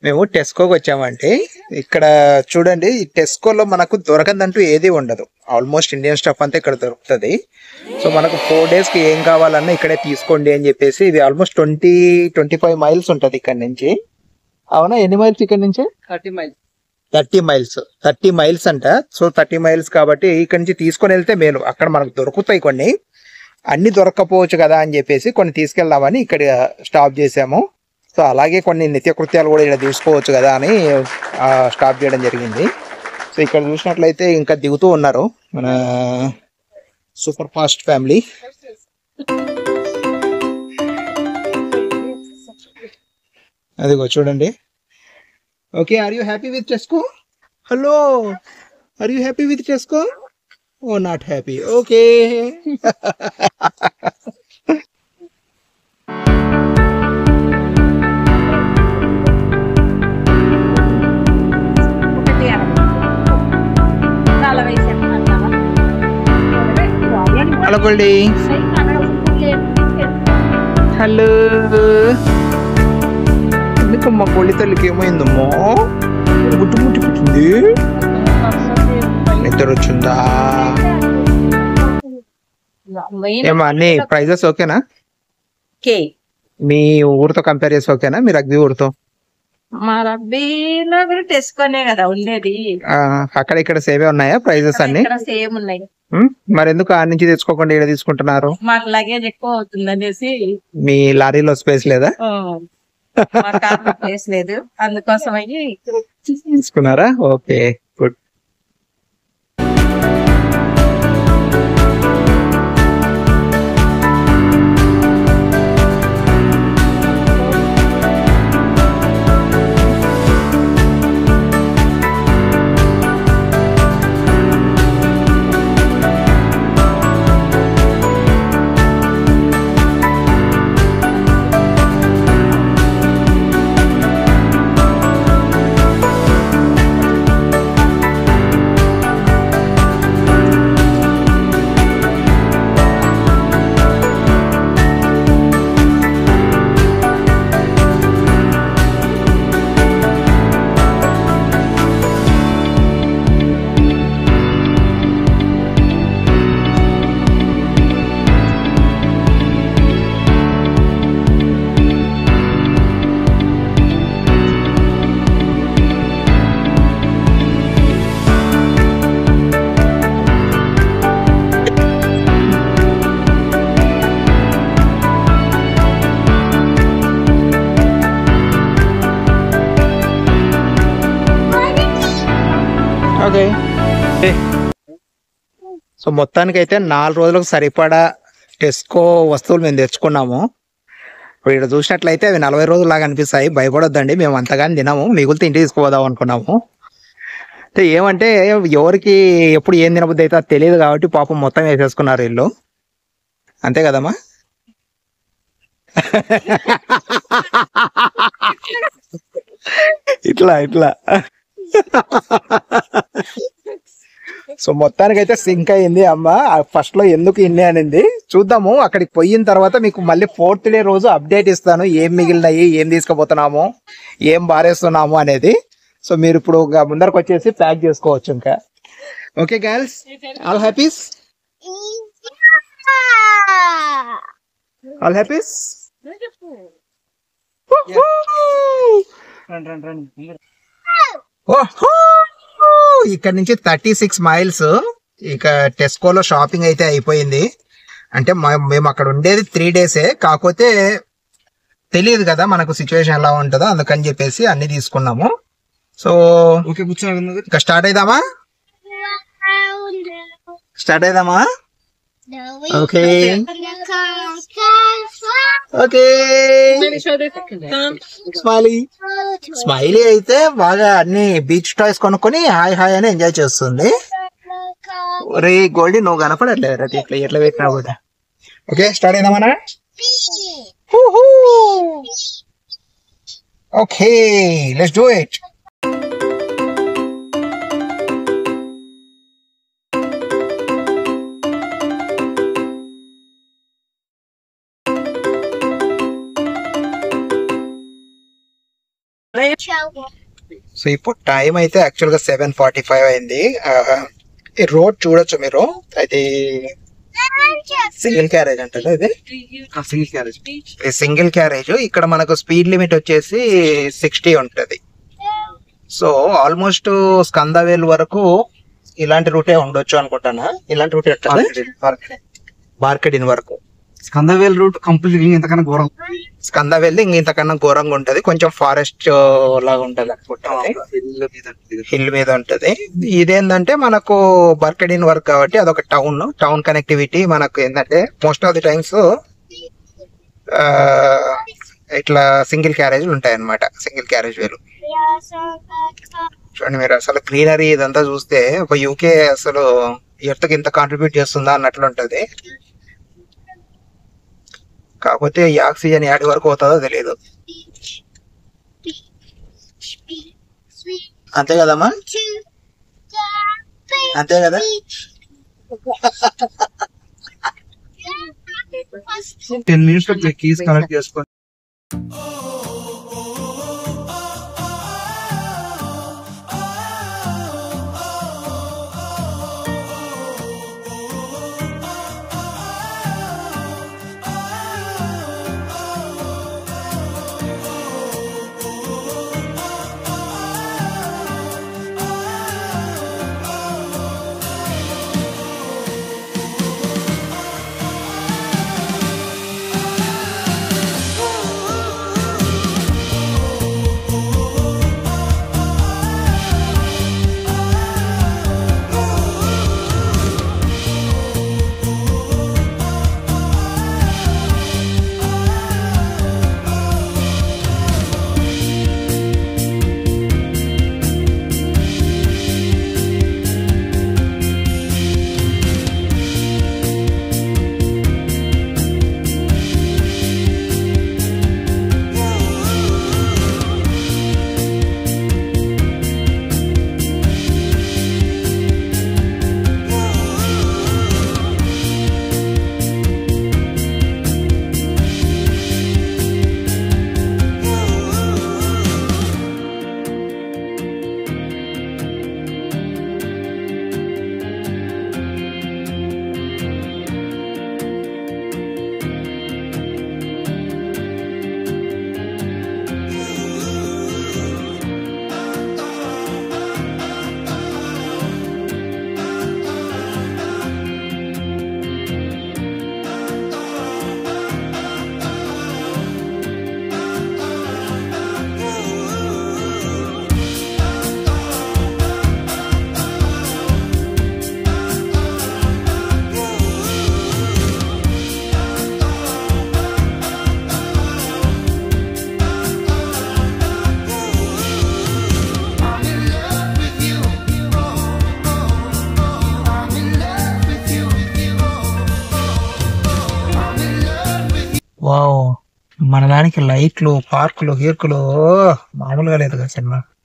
మేము టెస్కోకి వచ్చామండి ఇక్కడ చూడండి ఈ టెస్కోలో మనకు దొరకదంటూ ఏది ఉండదు ఆల్మోస్ట్ ఇండియన్ స్టఫ్ అంతా ఇక్కడ దొరుకుతుంది సో మనకు ఫోర్ డేస్ కి ఏం కావాలన్నా ఇక్కడే తీసుకోండి అని చెప్పేసి ఇది almost twenty twenty five miles ఉంటది ఇక్కడ నుంచి అవునా ఎన్ని మైల్స్ ఇక్కడ నుంచి thirty miles thirty miles thirty miles అంట సో థర్టీ మైల్స్ కాబట్టి ఇక్కడ నుంచి తీసుకొని వెళ్తే మేలు అక్కడ మనకు దొరుకుతాయి కొన్ని అన్ని దొరక్కపోవచ్చు కదా అని చెప్పేసి కొన్ని తీసుకెళ్దామని ఇక్కడ స్టాప్ చేసాము సో అలాగే కొన్ని నిత్యకృత్యాలు కూడా ఇక్కడ తీసుకోవచ్చు కదా అని ఆ, స్టాప్ చేయడం జరిగింది సో ఇక్కడ చూసినట్లయితే ఇంకా దిగుతూ ఉన్నారు మన సూపర్ ఫాస్ట్ ఫ్యామిలీ అదిగో చూడండి okay are you happy with Tesco hello are you happy with Tesco oh not happy okay ఒకటి అరవై. నలభై సెంట్లు అంటావా? హలో గోల్డీ హలో ఎందుకమ్మా కోళ్ళి తల్లికి ఏమైందమ్మా గుట్టు ముట్టి పుట్టింది నిద్ర వచ్చిందా ఏమా అన్ని ప్రైజెస్ ఓకేనా కే మీ ఊరితో కంపేర్ చేసి ఓకేనా మీ రగ్బీ ఊరితో మా రబ్బీలో కూడా తెచ్చుకునే కదా ఉండేది ఆ, అక్కడ ఇక్కడ సేవే ఉన్నాయా ప్రైజెస్ అన్ని ఇక్కడ సేమ్ ఉన్నాయి ఉమ్, మరి ఎందుకు ఆ నుంచి తెచ్చుకోకుండా ఇక్కడ తీసుకుంటున్నారు మాకు లగేజ్ ఎక్కువ అవుతుంది అనేసి మీ లారీలో స్పేస్ లేదా ఆ, మా కార్ ప్లేస్ లేదు అందుకోసం అయ్యి తీసుకున్నారా ఓకే గుడ్ ఓకే సో మొత్తానికి అయితే నాలుగు రోజులకు సరిపడా టెస్కో వస్తువులు మేము తెచ్చుకున్నాము ఇప్పుడు ఇక్కడ చూసినట్లయితే అవి నలభై రోజులు లాగా అనిపిస్తాయి భయపడొద్దండి మేము అంతగాని తినము మిగులుతో ఇంటికి తీసుకుపోదాం అనుకున్నాము అయితే ఏమంటే ఎవరికి ఎప్పుడు ఏం తినబుద్ధి అయితే అది తెలియదు కాబట్టి పాపం మొత్తం వేసేసుకున్నారు వీళ్ళు అంతే కదమ్మా ఇట్లా ఇట్లా సో మొత్తానికి అయితే సింక్ అయింది అమ్మ ఫస్ట్ లో ఎందుకు ఇన్ని అనింది చూద్దాము అక్కడికి పోయిన తర్వాత మీకు మళ్ళీ ఫోర్త్ డే రోజు అప్డేట్ ఇస్తాను ఏం మిగిలినాయి ఏం తీసుకుపోతున్నాము ఏం బారేస్తున్నాము అనేది సో మీరు ఇప్పుడు ఇంకా ముందరకు వచ్చేసి ప్యాక్ చేసుకోవచ్చు ఇంకా okay girls all happies all happies రండి రండి రండి ఓహో ఇక్కడ నుంచి థర్టీ సిక్స్ మైల్స్ ఇక టెస్కోలో షాపింగ్ అయితే అయిపోయింది అంటే మ- మేము అక్కడ ఉండేది త్రీ డేసే కాకపోతే తెలియదు కదా మనకు సిచ్యువేషన్ ఎలా ఉంటుందో అందుకని చెప్పేసి అన్ని తీసుకున్నాము సో ఓకే కూర్చోండి ఇక స్టార్ట్ అయిదామా స్టార్ట్ అయిదామా ఓకే ఓకే స్మైలీ స్మైలీ అయితే బాగా అన్ని బీచ్ టాయ్స్ కొనుక్కొని హాయ్ హాయ్ అని ఎంజాయ్ చేస్తుంది రే గోల్డీ నువ్వు కనపడట్లేదు రా ఇట్లా ఎట్లా పెట్టినా కూడా ఓకే స్టార్ట్ అయిదామనా ఓకే లెట్స్ డూ ఇట్ అదే సో ఇప్పుడు టైం అయితే యాక్చువల్ గా సెవెన్ ఫార్టీ ఫైవ్ అయింది ఆ, ఈ రోడ్ చూడొచ్చు మీరు అది సింగిల్ క్యారేజ్ అంటారు ఇది సింగిల్ క్యారేజ్ సింగిల్ క్యారేజ్ ఇక్కడ మనకు స్పీడ్ లిమిట్ వచ్చేసి సిక్స్టీ ఉంటది సో ఆల్మోస్ట్ స్కందవేల్ వరకు ఇలాంటి రూటే ఉండొచ్చు అనుకుంటానా ఇలాంటి రూటే మార్కెట్ వరకు స్కందవేల్ రూట్ కంప్లీట్ ఇంతకన్నా ఘోరం స్కందవేల్ ఇంక ఇంతకన్నా ఘోరంగా ఉంటది కొంచెం ఫారెస్ట్ లాగా ఉంటది అనుకుంటా హిల్ మీద ఉంటది ఇదేంటంటే మనకు బర్కడిన్ వర్క్ కాబట్టి అదొక టౌన్ టౌన్ కనెక్టివిటీ మనకు ఏంటంటే మోస్ట్ ఆఫ్ ది టైమ్స్ ఇట్లా సింగిల్ క్యారేజ్ ఉంటాయి అనమాట సింగిల్ క్యారేజ్ వేలు చూడండి మీరు అసలు గ్రీనరీ ఇదంతా చూస్తే ఒక యూకే అసలు ఎర్త్కి ఇంత కాంట్రిబ్యూట్ చేస్తుందా అన్నట్లు ఉంటది కాకపోతే ఈ ఆక్సిజన్ యాడ్ వరకు అవుతుందో తెలియదు అంతే కదమ్మా అంతే కదా టెన్ మినిట్స్ లో కీస్ కనెక్ట్ చేసుకోండి వావ్ మన దానికి లైట్లు పార్కులు గీర్కులు మామూలుగా లేదు కదా సినిమా